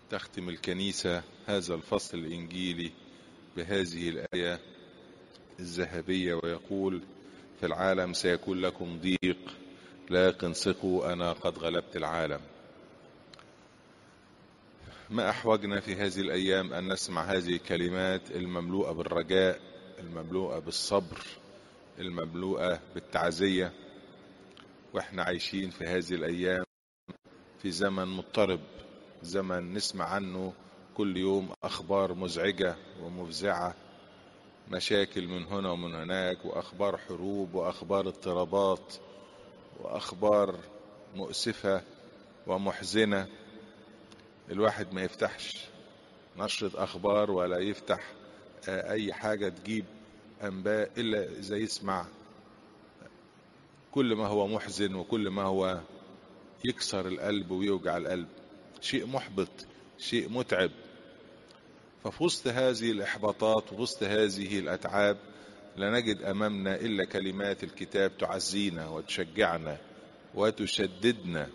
تختم الكنيسة هذا الفصل الإنجيلي بهذه الآية الذهبية ويقول في العالم سيكون لكم ضيق لكن ثقوا أنا قد غلبت العالم ما أحوجنا في هذه الأيام أن نسمع هذه الكلمات المملوءة بالرجاء المملوءة بالصبر المملوءة بالتعزية وإحنا عايشين في هذه الأيام في زمن مضطرب زمن نسمع عنه كل يوم أخبار مزعجة ومفزعة مشاكل من هنا ومن هناك وأخبار حروب وأخبار اضطرابات وأخبار مؤسفة ومحزنة الواحد ما يفتحش نشرة أخبار ولا يفتح أي حاجة تجيب أنباء إلا إذا يسمع كل ما هو محزن وكل ما هو يكسر القلب ويوجع القلب شيء محبط شيء متعب ففي وسط هذه الإحباطات وفي وسط هذه الأتعاب لا نجد أمامنا إلا كلمات الكتاب تعزينا وتشجعنا وتشددنا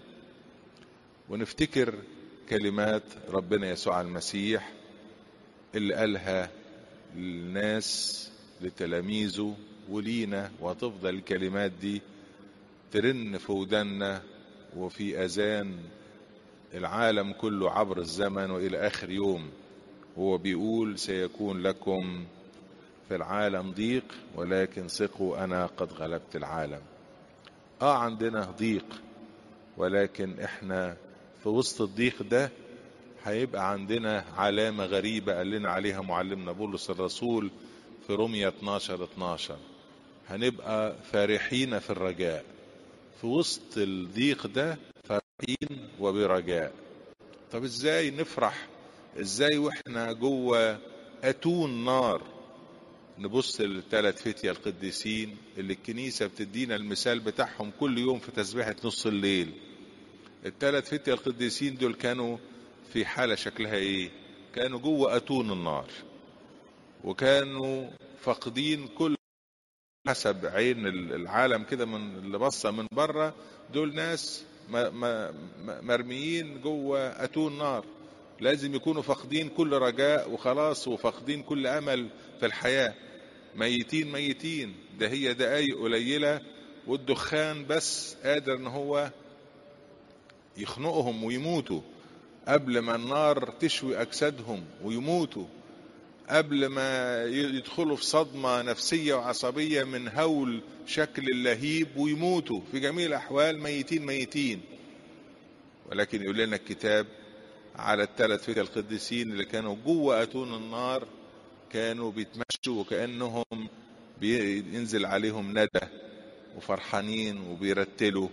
ونفتكر كلمات ربنا يسوع المسيح اللي قالها للناس لتلاميذه ولينا وتفضل الكلمات دي ترن في ودنا وفي أذان العالم كله عبر الزمن وإلى آخر يوم هو بيقول سيكون لكم في العالم ضيق ولكن ثقوا أنا قد غلبت العالم آه عندنا ضيق ولكن إحنا في وسط الضيق ده هيبقى عندنا علامة غريبة قال لنا عليها معلمنا بولس الرسول في رومية 12 12 هنبقى فرحين في الرجاء في وسط الضيق ده فرحين وبرجاء طب ازاي نفرح ازاي واحنا جوه اتون نار نبص للثلاث فتية القديسين اللي الكنيسة بتدينا المثال بتاعهم كل يوم في تسبيحة نص الليل الثلاث فتية القديسين دول كانوا في حالة شكلها ايه كانوا جوه اتون النار وكانوا فاقدين كل حسب عين العالم كده من اللي بصه من بره دول ناس مرميين جوه اتون نار لازم يكونوا فاقدين كل رجاء وخلاص وفاقدين كل امل في الحياه ميتين ميتين ده هي دقايق قليله والدخان بس قادر ان هو يخنقهم ويموتوا قبل ما النار تشوي اجسادهم ويموتوا قبل ما يدخلوا في صدمة نفسية وعصبية من هول شكل اللهيب ويموتوا في جميع الأحوال ميتين ميتين ولكن يقول لنا الكتاب على الثلاث فتى القديسين اللي كانوا جوه أتون النار كانوا بيتمشوا وكأنهم بينزل عليهم ندى وفرحانين وبيرتلوا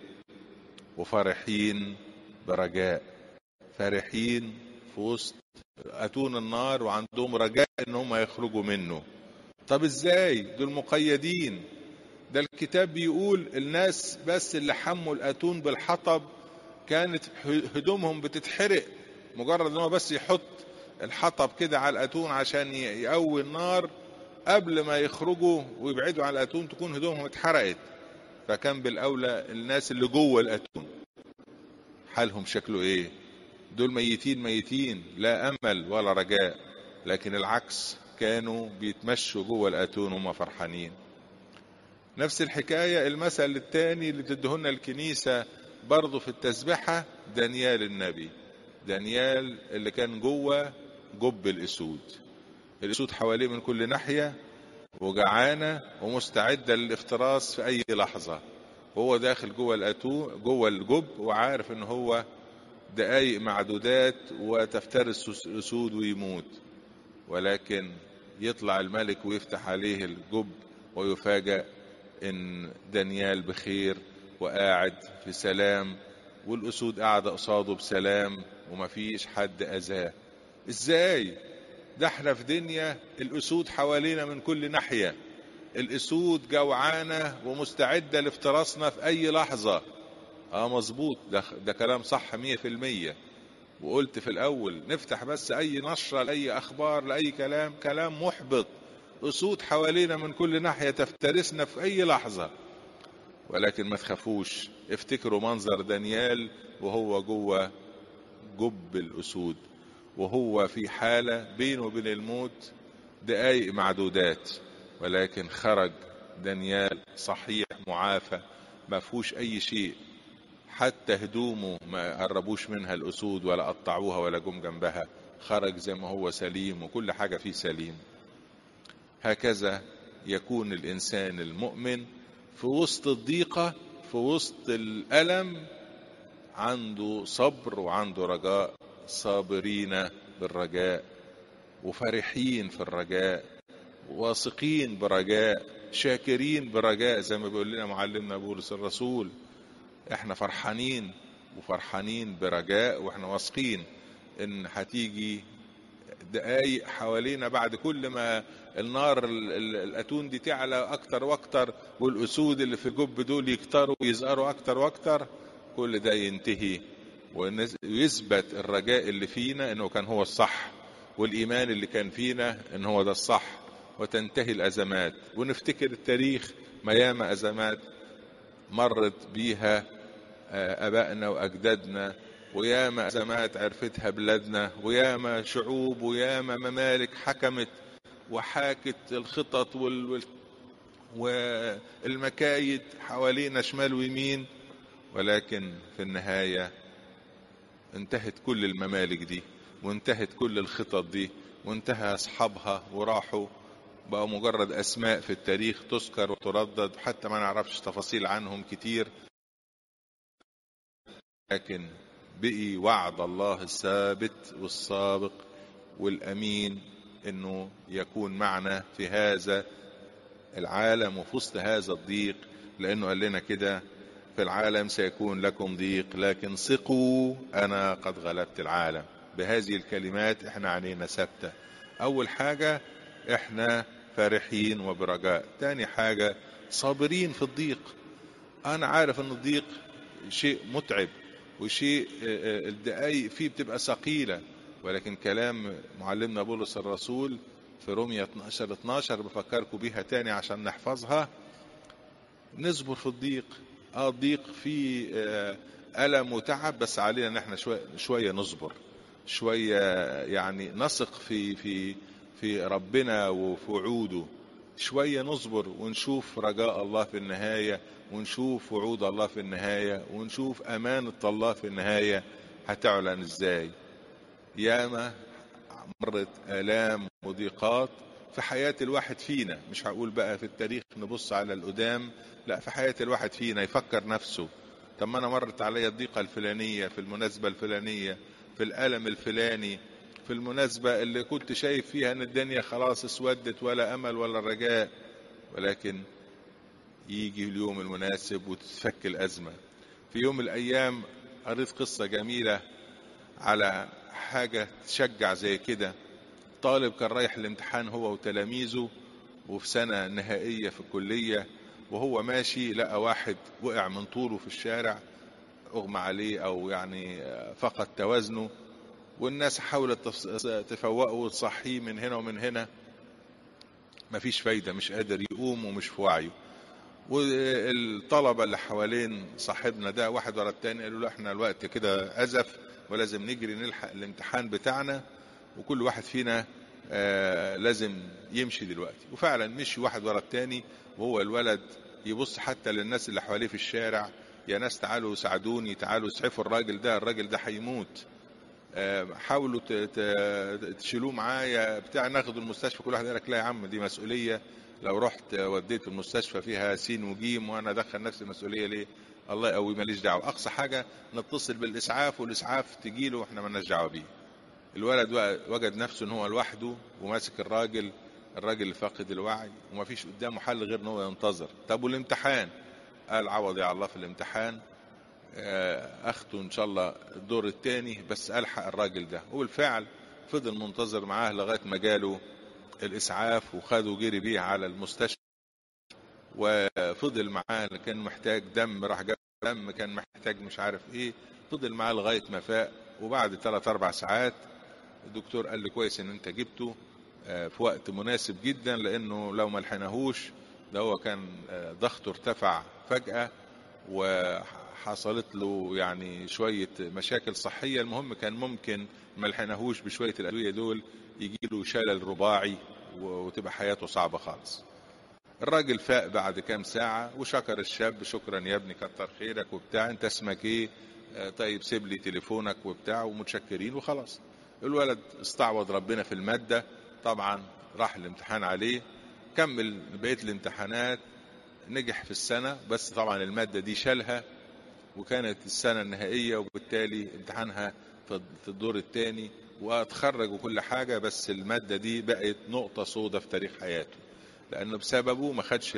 وفرحين برجاء فرحين في وسط أتون النار وعندهم رجاء ان هم يخرجوا منه طب ازاي دول مقيدين ده الكتاب بيقول الناس بس اللي حموا الأتون بالحطب كانت هدومهم بتتحرق مجرد ان هو بس يحط الحطب كده على الأتون عشان يقوي النار قبل ما يخرجوا ويبعدوا عن الأتون تكون هدومهم اتحرقت فكان بالأولى الناس اللي جوه الأتون حالهم شكله ايه دول ميتين ميتين لا امل ولا رجاء لكن العكس كانوا بيتمشوا جوه الاتون وهم فرحانين نفس الحكاية المثل الثاني اللي بتدهنا الكنيسة برضه في التسبحة دانيال النبي دانيال اللي كان جوه جب الأسود الأسود حواليه من كل ناحية وجعانة ومستعدة للافتراس في أي لحظة وهو داخل جوه الأتو جوه الجب وعارف إن هو دقايق معدودات وتفترس الأسود ويموت ولكن يطلع الملك ويفتح عليه الجب ويفاجأ إن دانيال بخير وقاعد في سلام والأسود قاعدة قصاده بسلام ومفيش حد أذاه إزاي؟ ده احنا في دنيا الأسود حوالينا من كل ناحية الأسود جوعانة ومستعدة لافتراسنا في أي لحظة اه مظبوط ده, ده كلام صح مية في المية وقلت في الأول نفتح بس أي نشرة لأي أخبار لأي كلام كلام محبط أسود حوالينا من كل ناحية تفترسنا في أي لحظة ولكن ما تخافوش افتكروا منظر دانيال وهو جوه جب الأسود وهو في حالة بينه وبين الموت دقايق معدودات ولكن خرج دانيال صحيح معافى ما فيهوش أي شيء حتى هدومه ما قربوش منها الأسود ولا قطعوها ولا جم جنبها خرج زي ما هو سليم وكل حاجة فيه سليم هكذا يكون الإنسان المؤمن في وسط الضيقة في وسط الألم عنده صبر وعنده رجاء صابرين بالرجاء وفرحين في الرجاء واثقين برجاء شاكرين برجاء زي ما بيقول لنا معلمنا بولس الرسول احنا فرحانين وفرحانين برجاء واحنا واثقين ان هتيجي دقايق حوالينا بعد كل ما النار الاتون دي تعلى اكتر واكتر والاسود اللي في الجب دول يكتروا ويزقروا اكتر واكتر كل ده ينتهي ويثبت الرجاء اللي فينا انه كان هو الصح والايمان اللي كان فينا ان هو ده الصح وتنتهي الازمات ونفتكر التاريخ ما ياما ازمات مرت بيها ابائنا واجدادنا وياما ازمات عرفتها بلادنا وياما شعوب وياما ممالك حكمت وحاكت الخطط وال... والمكايد حوالينا شمال ويمين ولكن في النهاية انتهت كل الممالك دي وانتهت كل الخطط دي وانتهى أصحابها وراحوا بقوا مجرد أسماء في التاريخ تذكر وتردد حتى ما نعرفش تفاصيل عنهم كتير لكن بقي وعد الله الثابت والسابق والأمين انه يكون معنا في هذا العالم وفي وسط هذا الضيق لانه قال لنا كده في العالم سيكون لكم ضيق لكن ثقوا انا قد غلبت العالم بهذه الكلمات احنا علينا ثابته اول حاجه احنا فرحين وبرجاء تاني حاجه صابرين في الضيق انا عارف ان الضيق شيء متعب وشيء الدقايق فيه بتبقى ثقيله ولكن كلام معلمنا بولس الرسول في رومية 12 12 بفكركم بيها تاني عشان نحفظها نصبر في الضيق اه الضيق فيه ألم وتعب بس علينا ان احنا شوية, شوية نصبر شوية يعني نثق في في في ربنا وفي وعوده شوية نصبر ونشوف رجاء الله في النهاية ونشوف وعود الله في النهاية ونشوف أمانة الله في النهاية هتعلن ازاي ياما مرت آلام وضيقات في حياة الواحد فينا مش هقول بقى في التاريخ نبص على القدام لا في حياة الواحد فينا يفكر نفسه طب ما انا مرت عليا الضيقة الفلانية في المناسبة الفلانية في الألم الفلاني في المناسبة اللي كنت شايف فيها ان الدنيا خلاص اسودت ولا امل ولا رجاء ولكن يجي اليوم المناسب وتتفك الازمة في يوم من الايام قريت قصة جميلة على حاجة تشجع زي كده طالب كان رايح الامتحان هو وتلاميذه وفي سنة نهائية في الكلية وهو ماشي لقى واحد وقع من طوله في الشارع اغمى عليه او يعني فقد توازنه والناس حاولت تفوقه وتصحيه من هنا ومن هنا مفيش فايدة مش قادر يقوم ومش في وعيه والطلبة اللي حوالين صاحبنا ده واحد ورا التاني قالوا له احنا الوقت كده أزف ولازم نجري نلحق الامتحان بتاعنا وكل واحد فينا آه لازم يمشي دلوقتي وفعلا مشي واحد ورا التاني وهو الولد يبص حتى للناس اللي حواليه في الشارع يا ناس تعالوا ساعدوني تعالوا اسعفوا الراجل ده الراجل ده هيموت آه حاولوا تشيلوه معايا بتاع ناخده المستشفى كل واحد قال لك لا يا عم دي مسؤوليه لو رحت وديت المستشفى فيها سين وجيم وانا ادخل نفسي مسؤوليه ليه الله يقوي ماليش دعوه اقصى حاجه نتصل بالاسعاف والاسعاف تجي له واحنا مالناش دعوه بيه الولد وجد نفسه ان هو لوحده وماسك الراجل الراجل اللي فاقد الوعي وما فيش قدامه حل غير ان هو ينتظر طب والامتحان قال عوض يا الله في الامتحان اخته ان شاء الله الدور الثاني بس الحق الراجل ده وبالفعل فضل منتظر معاه لغايه ما جاله الاسعاف وخده وجري بيه على المستشفى وفضل معاه كان محتاج دم راح جاب دم كان محتاج مش عارف ايه فضل معاه لغايه ما فاق وبعد ثلاث اربع ساعات الدكتور قال لي كويس ان انت جبته في وقت مناسب جدا لانه لو ما لحقناهوش ده هو كان ضغطه ارتفع فجاه وحصلت له يعني شوية مشاكل صحية المهم كان ممكن ما لحقناهوش بشوية الأدوية دول يجي له شلل رباعي وتبقى حياته صعبة خالص الراجل فاق بعد كام ساعة وشكر الشاب شكرا يا ابني كتر خيرك وبتاع انت اسمك ايه آه طيب سيب لي تليفونك وبتاع ومتشكرين وخلاص الولد استعوض ربنا في المادة طبعا راح الامتحان عليه كمل بقية الامتحانات نجح في السنة بس طبعا المادة دي شالها وكانت السنة النهائية وبالتالي امتحانها في الدور الثاني واتخرج وكل حاجة بس المادة دي بقت نقطة سودة في تاريخ حياته لأنه بسببه ما خدش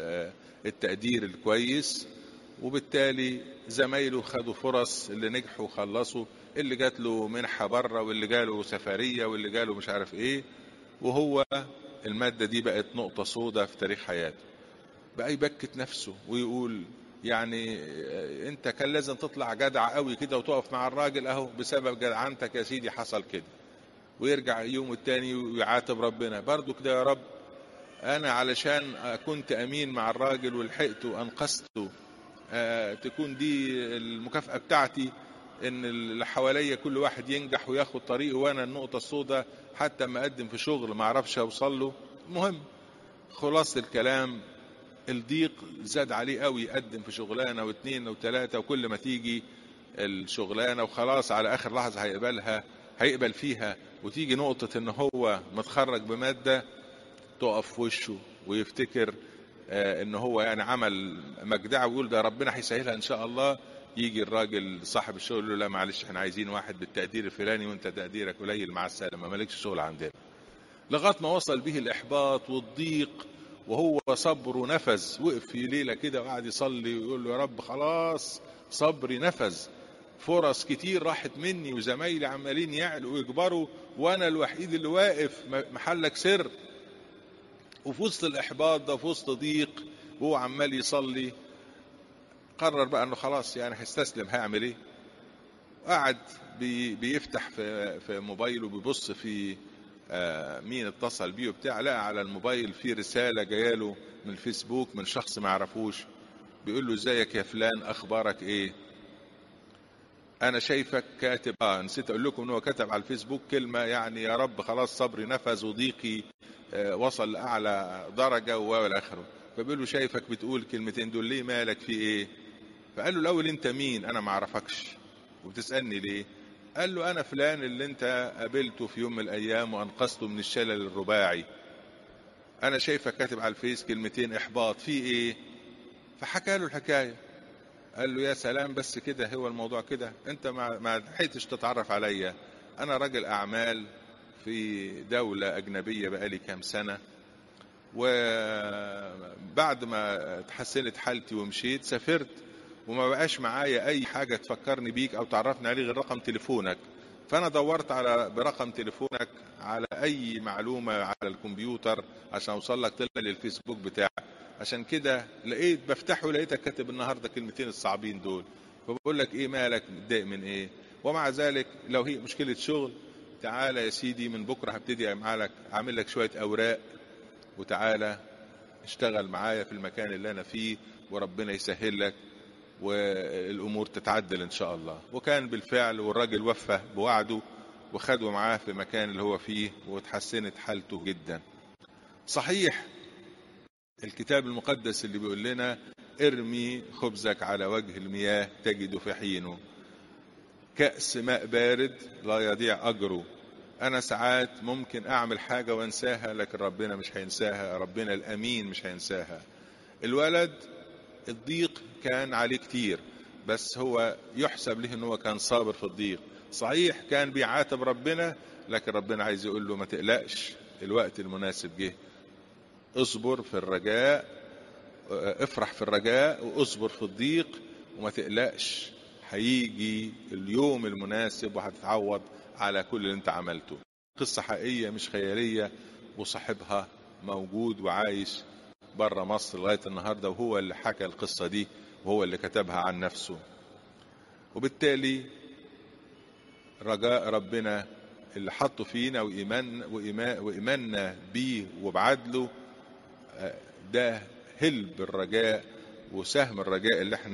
التقدير الكويس وبالتالي زمايله خدوا فرص اللي نجحوا وخلصوا اللي جات له منحة بره واللي جاله سفرية واللي جاله مش عارف ايه وهو المادة دي بقت نقطة سودة في تاريخ حياته بقى يبكت نفسه ويقول يعني انت كان لازم تطلع جدع قوي كده وتقف مع الراجل اهو بسبب جدعنتك يا سيدي حصل كده ويرجع يوم التاني ويعاتب ربنا برضو كده يا رب انا علشان كنت امين مع الراجل ولحقته وانقذته آه تكون دي المكافأة بتاعتي ان اللي حواليا كل واحد ينجح وياخد طريقه وانا النقطة السوداء حتى ما اقدم في شغل ما اعرفش اوصل له المهم خلاصة الكلام الضيق زاد عليه قوي يقدم في شغلانه واثنين وثلاثه وكل ما تيجي الشغلانه وخلاص على اخر لحظه هيقبلها هيقبل فيها وتيجي نقطه ان هو متخرج بماده تقف في وشه ويفتكر آه ان هو يعني عمل مجدعه ويقول ده ربنا هيسهلها ان شاء الله يجي الراجل صاحب الشغل يقول له لا معلش احنا عايزين واحد بالتقدير الفلاني وانت تقديرك قليل مع السلامه مالكش شغل عندنا لغايه ما وصل به الاحباط والضيق وهو صبره نفذ وقف في ليله كده وقعد يصلي ويقول له يا رب خلاص صبري نفذ فرص كتير راحت مني وزمايلي عمالين يعلوا ويكبروا وانا الوحيد اللي واقف محلك سر وفي وسط الاحباط ده في وسط ضيق وهو عمال يصلي قرر بقى انه خلاص يعني هيستسلم هيعمل ايه قعد بي بيفتح في في موبايله بيبص في آه مين اتصل بيه وبتاع لقى على الموبايل في رساله جايه له من الفيسبوك من شخص ما يعرفوش بيقول له ازيك يا فلان اخبارك ايه انا شايفك كاتب اه نسيت اقول لكم ان هو كتب على الفيسبوك كلمه يعني يا رب خلاص صبري نفذ وضيقي آه وصل لاعلى درجه والى اخره فبيقول له شايفك بتقول كلمتين دول ليه مالك في ايه فقال له الاول انت مين انا ما اعرفكش وبتسالني ليه قال له انا فلان اللي انت قابلته في يوم من الايام وانقذته من الشلل الرباعي انا شايفك كاتب على الفيس كلمتين احباط في ايه فحكى له الحكايه قال له يا سلام بس كده هو الموضوع كده انت ما ما لحقتش تتعرف عليا انا راجل اعمال في دولة أجنبية بقالي كام سنة وبعد ما تحسنت حالتي ومشيت سافرت وما بقاش معايا اي حاجة تفكرني بيك او تعرفني عليه غير رقم تليفونك فانا دورت على برقم تليفونك على اي معلومة على الكمبيوتر عشان اوصل لك طلع لي الفيسبوك بتاعك عشان كده لقيت بفتحه لقيتك كاتب النهارده كلمتين الصعبين دول فبقول لك ايه مالك متضايق من ايه ومع ذلك لو هي مشكلة شغل تعالى يا سيدي من بكرة هبتدي اعمل اعمل لك شوية اوراق وتعالى اشتغل معايا في المكان اللي انا فيه وربنا يسهل لك والامور تتعدل ان شاء الله وكان بالفعل والراجل وفى بوعده وخده معاه في المكان اللي هو فيه وتحسنت حالته جدا صحيح الكتاب المقدس اللي بيقول لنا ارمي خبزك على وجه المياه تجد في حينه كأس ماء بارد لا يضيع أجره أنا ساعات ممكن أعمل حاجة وأنساها لكن ربنا مش هينساها ربنا الأمين مش هينساها الولد الضيق كان عليه كتير بس هو يحسب له ان هو كان صابر في الضيق صحيح كان بيعاتب ربنا لكن ربنا عايز يقول له ما تقلقش الوقت المناسب جه اصبر في الرجاء افرح في الرجاء واصبر في الضيق وما تقلقش هيجي اليوم المناسب وهتتعوض على كل اللي انت عملته قصة حقيقية مش خيالية وصاحبها موجود وعايش بره مصر لغاية النهاردة وهو اللي حكى القصة دي وهو اللي كتبها عن نفسه وبالتالي رجاء ربنا اللي حطه فينا وإيمان وإيمان وإيماننا بيه وبعدله ده هلب الرجاء وسهم الرجاء اللي احنا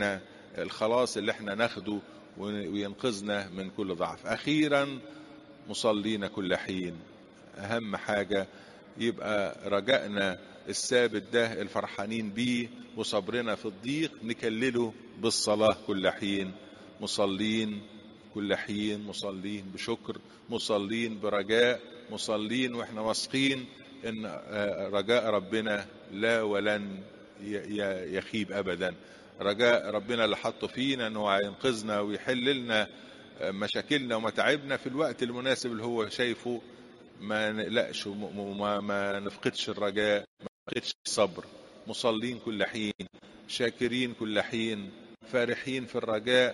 الخلاص اللي احنا ناخده وينقذنا من كل ضعف اخيرا مصلين كل حين اهم حاجة يبقى رجائنا الثابت ده الفرحانين بيه وصبرنا في الضيق نكلله بالصلاة كل حين مصلين كل حين مصلين بشكر مصلين برجاء مصلين واحنا واثقين ان رجاء ربنا لا ولن يخيب ابدا رجاء ربنا اللي حطه فينا انه هينقذنا ويحل لنا مشاكلنا ومتاعبنا في الوقت المناسب اللي هو شايفه ما نقلقش وما ما نفقدش الرجاء ما نفقدش الصبر مصلين كل حين شاكرين كل حين فرحين في الرجاء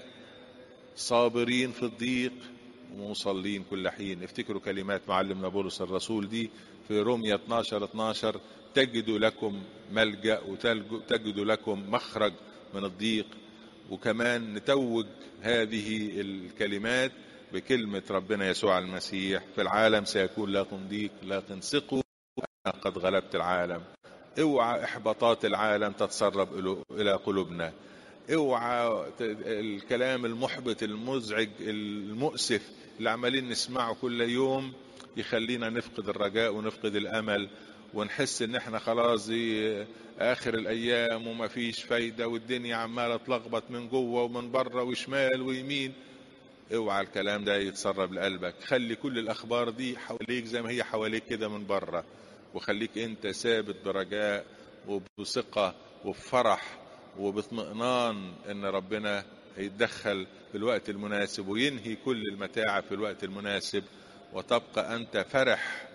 صابرين في الضيق ومصلين كل حين افتكروا كلمات معلمنا بولس الرسول دي في رومية 12 12 تجدوا لكم ملجأ وتجدوا لكم مخرج من الضيق وكمان نتوج هذه الكلمات بكلمة ربنا يسوع المسيح في العالم سيكون لكم ضيق لكن ثقوا أنا قد غلبت العالم اوعى احباطات العالم تتسرب الى قلوبنا اوعى الكلام المحبط المزعج المؤسف اللي عمالين نسمعه كل يوم يخلينا نفقد الرجاء ونفقد الامل ونحس ان احنا خلاص دي اخر الايام وما فيش فايده والدنيا عماله تلخبط من جوه ومن بره وشمال ويمين اوعى الكلام ده يتسرب لقلبك خلي كل الاخبار دي حواليك زي ما هي حواليك كده من بره وخليك انت ثابت برجاء وبثقه وبفرح وباطمئنان ان ربنا هيتدخل في الوقت المناسب وينهي كل المتاعب في الوقت المناسب وتبقى انت فرح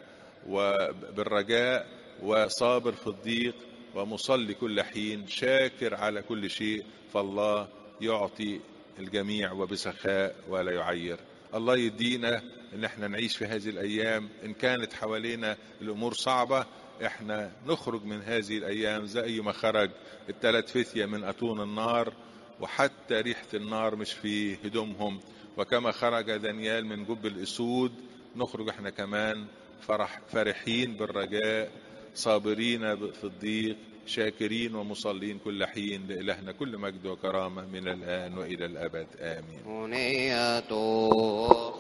وبالرجاء وصابر في الضيق ومصلي كل حين شاكر على كل شيء فالله يعطي الجميع وبسخاء ولا يعير الله يدينا ان احنا نعيش في هذه الايام ان كانت حوالينا الامور صعبه احنا نخرج من هذه الايام زي ما خرج الثلاث فتية من اتون النار وحتى ريحة النار مش في هدومهم وكما خرج دانيال من جب الاسود نخرج احنا كمان فرح فرحين بالرجاء صابرين في الضيق شاكرين ومصلين كل حين لإلهنا كل مجد وكرامة من الآن وإلى الأبد آمين منية